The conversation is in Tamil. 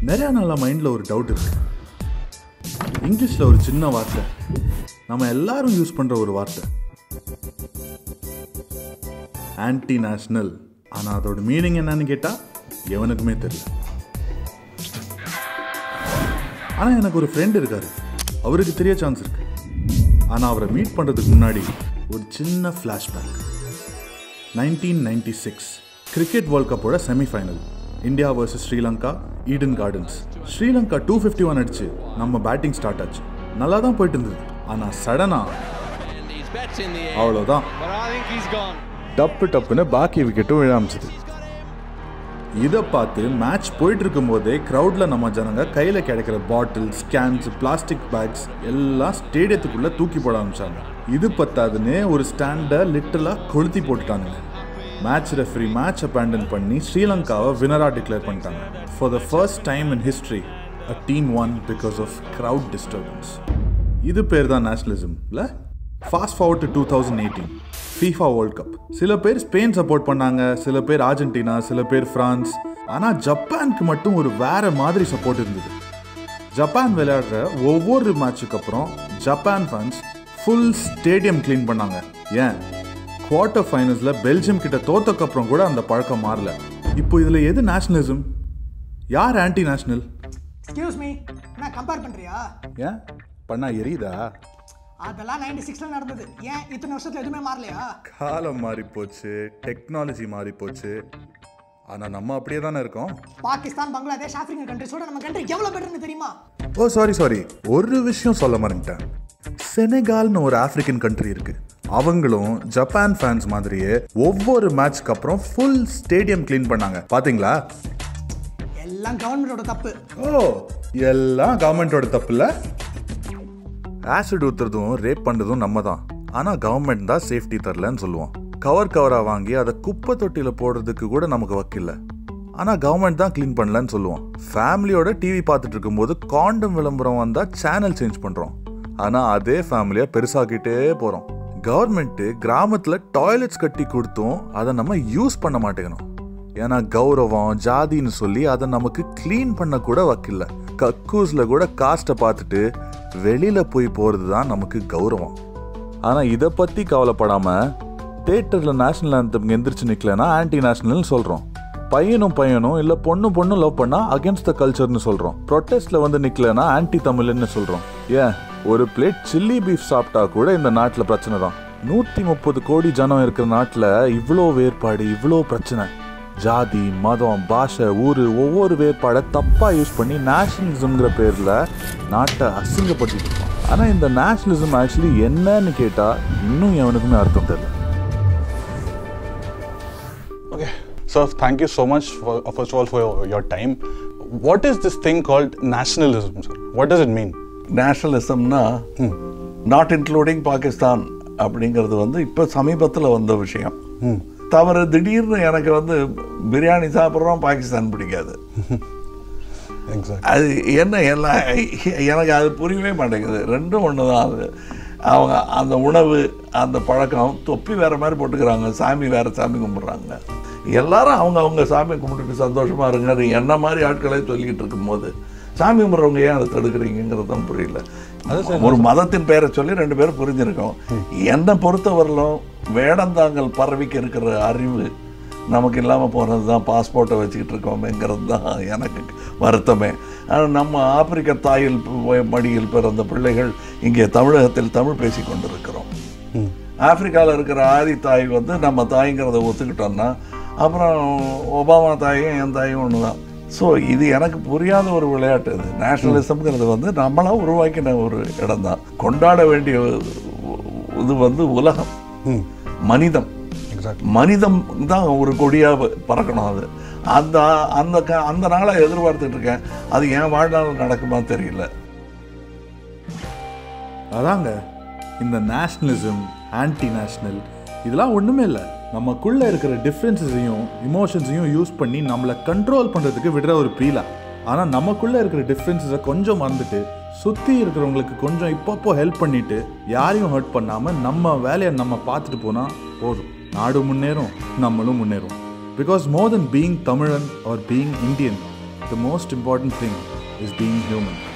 நிறையா நாளா மைண்டில் ஒரு டவுட் இருக்கு இங்கிலீஷில் ஒரு சின்ன வார்த்தை நம்ம எல்லாரும் யூஸ் பண்ணுற ஒரு வார்த்தை ஆன்டி நேஷ்னல் ஆனால் அதோட மீனிங் என்னன்னு கேட்டால் எவனுக்குமே தெரியல ஆனால் எனக்கு ஒரு ஃப்ரெண்ட் இருக்காரு அவருக்கு தெரிய சான்ஸ் இருக்கு ஆனால் அவரை மீட் பண்ணுறதுக்கு முன்னாடி ஒரு சின்ன flashback nineteen ninety six cricket world கப்போட semifinal India versus Sri Lanka Eden Gardens Sri Lanka two fifty one அடிச்சு நம்ம பேட்டிங் ஸ்டார்ட் ஆச்சு நல்லா தான் போயிட்டு இருந்தது ஆனால் சடனாக And he's bets in the air. அவ்வளோதான் But I think he's gone. டப்பு டப்புன்னு பாக்கி விக்கெட்டும் விழ ஆரம்பிச்சது இதை பார்த்து மேட்ச் போயிட்டு இருக்கும்போதே க்ரௌடில் நம்ம ஜனங்க கையில் கிடைக்கிற பாட்டில்ஸ் கேன்ஸ் பிளாஸ்டிக் பேக்ஸ் எல்லாம் ஸ்டேடியத்துக்குள்ளே தூக்கி போட ஆரம்பிச்சாங்க இது பத்தாதுன்னு ஒரு ஸ்டாண்டை லிட்டலாக கொளுத்தி போட்டுட்டானுங்க மேட்ச் ரெஃப்ரி மேட்ச் abandon பண்ணி ஸ்ரீலங்காவை வினராக டிக்ளேர் பண்ணிட்டாங்க for the first time in history a team won because of crowd disturbance இது பேர் தான் நேஷனலிசம் இல்லை fast forward to two thousand eighteen FIFA world cup சில பேர் ஸ்பெயின் சப்போர்ட் பண்ணாங்க சில பேர் அர்ஜென்டினா சில பேர் பிரான்ஸ் ஆனால் ஜப்பானுக்கு மட்டும் ஒரு வேற மாதிரி சப்போர்ட் இருந்தது ஜப்பான் விளையாடுற ஒவ்வொரு மேட்சுக்கு அப்புறம் Japan fans full stadium clean பண்ணாங்க ஏன் குவார்ட்டர் ஃபைனல்ஸில் பெல்ஜியம் கிட்ட தோத்தக்கு அப்புறம் கூட அந்த பழக்கம் மாறல இப்போ இதில் எது நேஷனலிசம் யார் ஆன்டி நேஷனல் எக்ஸ்கியூஸ் மீ என்ன கம்பேர் பண்ணுறியா ஏன் பண்ணா எரியுதா அதெல்லாம் நைன்டி சிக்ஸில் நடந்தது ஏன் இத்தனை வருஷத்துல எதுவுமே மாறலையா காலம் மாறி போச்சு டெக்னாலஜி மாறி போச்சு ஆனால் நம்ம அப்படியே தானே இருக்கோம் பாகிஸ்தான் பங்களாதேஷ் ஆப்பிரிக்கன் கண்ட்ரிஸோட நம்ம கண்ட்ரி எவ்வளோ பெட்டர்னு தெரியுமா ஓ சாரி சாரி ஒரு விஷயம் சொல்ல மறந்துட்டேன் செனகால்னு ஒரு ஆப்பிரிக்கன் கண்ட்ரி இருக்கு அவங்களும் ஜப்பான் ஃபேன்ஸ் மாதிரியே ஒவ்வொரு மேட்ச்க்கு அப்புறம் ஃபுல் ஸ்டேடியம் க்ளீன் பண்ணாங்க பாத்தீங்களா எல்லாம் கவர்மெண்டோட தப்பு ஓ எல்லாம் கவர்மெண்டோட தப்பு இல்ல ஆசிட் ஊத்துறதும் ரேப் பண்றதும் நம்ம தான் ஆனா கவர்மெண்ட் தான் சேஃப்டி தரலன்னு சொல்லுவோம் கவர் கவரா வாங்கி அதை குப்பை தொட்டியில போடுறதுக்கு கூட நமக்கு வக்கில்ல ஆனா கவர்மெண்ட் தான் க்ளீன் பண்ணலன்னு சொல்லுவோம் ஃபேமிலியோட டிவி பார்த்துட்டு இருக்கும்போது காண்டம் விளம்பரம் வந்தா சேனல் சேஞ்ச் பண்றோம் ஆனா அதே ஃபேமிலியா பெருசாக்கிட்டே போறோம் கவர்மெண்ட் கிராமத்துல டாய்லெட்ஸ் கட்டி கொடுத்தும் அதை நம்ம யூஸ் பண்ண மாட்டேங்கிறோம் ஏன்னா கௌரவம் ஜாதின்னு சொல்லி அதை நமக்கு க்ளீன் பண்ண கூட வக்கில்ல கக்கூஸ்ல கூட காஸ்ட்டை பார்த்துட்டு வெளியில போய் போறது தான் நமக்கு கௌரவம் ஆனா இதை பத்தி கவலைப்படாம தேட்டர்ல நேஷனல் ஆந்தம் எந்திரிச்சு நிக்கலனா ஆன்டி நேஷனல்னு சொல்றோம் பையனும் பையனும் இல்ல பொண்ணு பொண்ணு லவ் பண்ணா அகேன்ஸ்ட் த கல்ச்சர்னு சொல்றோம் ப்ரொட்டஸ்ட்ல வந்து நிக்கலனா ஆன்டி தமிழ்னு சொல்றோம் ஏன் ஒரு பிளேட் சில்லி பீஃப் சாப்பிட்டா கூட இந்த நாட்டுல பிரச்சனை தான் நூத்தி முப்பது கோடி ஜனம் இருக்கிற நாட்டுல இவ்வளோ வேறுபாடு இவ்வளோ பிரச்சனை ஜாதி மதம் பாஷை ஊர் ஒவ்வொரு வேறுபாடை தப்பாக யூஸ் பண்ணி நேஷனலிசம்ங்கிற பேரில் நாட்டை அசிங்கப்படுத்திட்டு இருக்கோம் ஆனால் இந்த நேஷனலிசம் ஆக்சுவலி என்னன்னு கேட்டால் இன்னும் எவனுக்குமே அர்த்தம் தெரியல Okay. So thank you so much for, uh, first of all for your, your time. What is this thing called nationalism, sir? What does it mean? நேஷனலிசம்னா நாட் இன்க்ளூடிங் பாகிஸ்தான் அப்படிங்கிறது வந்து இப்போ சமீபத்தில் வந்த விஷயம் தவிர திடீர்னு எனக்கு வந்து பிரியாணி சாப்பிட்றோம் பாகிஸ்தான் பிடிக்காது Exactly. அது என்ன எல்லாம் எனக்கு அது புரியவே மாட்டேங்குது ரெண்டும் ஒன்று தான் அது அவங்க அந்த உணவு அந்த பழக்கம் தொப்பி வேற மாதிரி போட்டுக்கிறாங்க சாமி வேற சாமி கும்பிட்றாங்க எல்லாரும் அவங்க அவங்க சாமி கும்பிட்டுட்டு சந்தோஷமா இருங்க என்ன மாதிரி ஆட்களே சொல்லிக்கிட்டு இருக்கும்போது சாமி கும்பிட்றவங்க ஏன் அதை தடுக்கிறீங்கிறது தான் புரியல ஒரு மதத்தின் பெயரை சொல்லி ரெண்டு பேரும் புரிஞ்சிருக்கோம் என்னை பொறுத்தவரையிலும் வேடந்தாங்கல் பறவைக்கு இருக்கிற அறிவு நமக்கு இல்லாமல் போனது தான் பாஸ்போர்ட்டை வச்சுக்கிட்டு இருக்கோமேங்கிறது தான் எனக்கு வருத்தமே ஆனால் நம்ம ஆப்பிரிக்க தாயில் பு- மடியில் பிறந்த பிள்ளைகள் இங்கே தமிழகத்தில் தமிழ் பேசி கொண்டிருக்கிறோம் ஆப்பிரிக்காவில் இருக்கிற ஆதி தாய் வந்து நம்ம தாய்ங்கிறத ஒத்துக்கிட்டோம்னா அப்புறம் ஒபாமா தாயும் என் தாயும் ஒன்று தான் ஸோ இது எனக்கு புரியாத ஒரு விளையாட்டு இது நேஷனலிசம்ங்கிறது வந்து நம்மளா உருவாக்கின ஒரு இடம் தான் கொண்டாட வேண்டிய இது வந்து உலகம் மனிதம் Exactly. மனிதம் தான் ஒரு கொடியா ப- பறக்கணும் அது அந்த அந்த க- அந்த நாளை எதிர்பார்த்துட்டு இருக்கேன் அது என் வாழ்நாள் நடக்குமா தெரியல அதாங்க இந்த நேஷ்னலிசம் ஆன்டி நேஷ்னல் இதெல்லாம் ஒன்றுமே இல்லை நமக்குள்ளே இருக்கிற டிஃப்ரென்சஸையும் இமோஷன்ஸையும் யூஸ் பண்ணி நம்மளை கண்ட்ரோல் பண்ணுறதுக்கு விடுற ஒரு பீலா ஆனால் நமக்குள்ளே இருக்கிற டிஃப்ரென்சஸை கொஞ்சம் மறந்துட்டு சுற்றி இருக்கிறவங்களுக்கு கொஞ்சம் இப்பப்போ ஹெல்ப் பண்ணிட்டு யாரையும் ஹர்ட் பண்ணாமல் நம்ம வேலையை நம்ம பார்த்துட்டு போனால் போதும் நாடு முன்னேறும் நம்மளும் முன்னேறும் பிகாஸ் மோர் தென் பீயிங் தமிழன் or being Indian the most important thing is being human